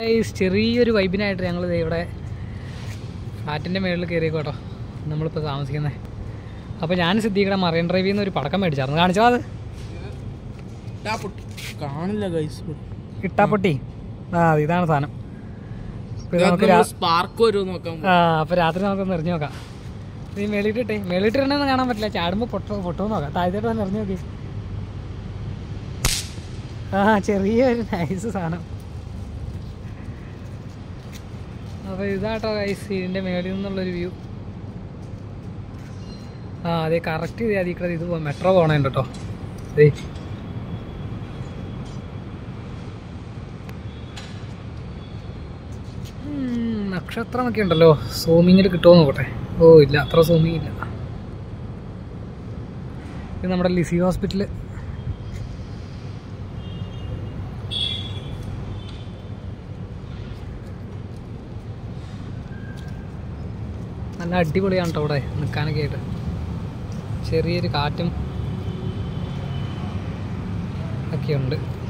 guys, ചെറിയൊരു വൈബിനായിട്ട് ഞങ്ങൾ ഇവിടെ ഫ്ലാറ്റിൻ്റെ മുകളിൽ കയറിയേക്കോട്ടോ നമ്മളിപ്പോൾ താമസിക്കുന്നത് അപ്പോൾ ഞാൻ സിദ്ദീഖയുടെ മറൈൻ ഡ്രൈവിൽ നിന്ന് ഒരു പടക്കം മേടിച്ചായിരുന്നു കാണിച്ചോ അത് കാണില്ല ഗൈസ് ഇട്ടാപ്പൊട്ടി ആ ഇതാണ് സാധനം അപ്പോൾ ഇത് നമുക്ക് രാ- സ്പാർക്ക് വരുമോ നോക്കാം ആ അപ്പോൾ രാത്രി നമുക്കൊന്ന് എറിഞ്ഞു നോക്കാം നീ മേളിട്ടിട്ടേ മേളിട്ടിടണമെന്ന് കാണാൻ പറ്റില്ല ചാടുമ്പോൾ പൊട്ടോ പൊട്ടോ നോക്കാം താഴത്തോട്ട് വന്ന് എറിഞ്ഞു നോക്കി ആ ചെറിയൊരു നൈസ് സാധനം അപ്പോൾ ഇതാട്ടോ ഗൈസ് ഇതിൻ്റെ മേളിൽ നിന്നുള്ളൊരു വ്യൂ ആ അതെ കറക്റ്റ് ചെയ്ത് അതിൽ കൂടെ ഇത് പോകാം മെട്രോ പോകണുണ്ട് കേട്ടോ ദേ ഉം, നക്ഷത്രമൊക്കെ ഉണ്ടല്ലോ സൂമിങ്ങിൽ കിട്ടുമോ നോക്കട്ടെ ഓ ഇല്ല അത്ര സൂമിങ് ഇല്ല ഇത് നമ്മുടെ ലിസി ഹോസ്പിറ്റൽ നല്ല അടിപൊളിയാണ് കേട്ടോ ഇവിടെ നിൽക്കാനൊക്കെ ആയിട്ട് ചെറിയൊരു കാറ്റും ഒക്കെ ഉണ്ട്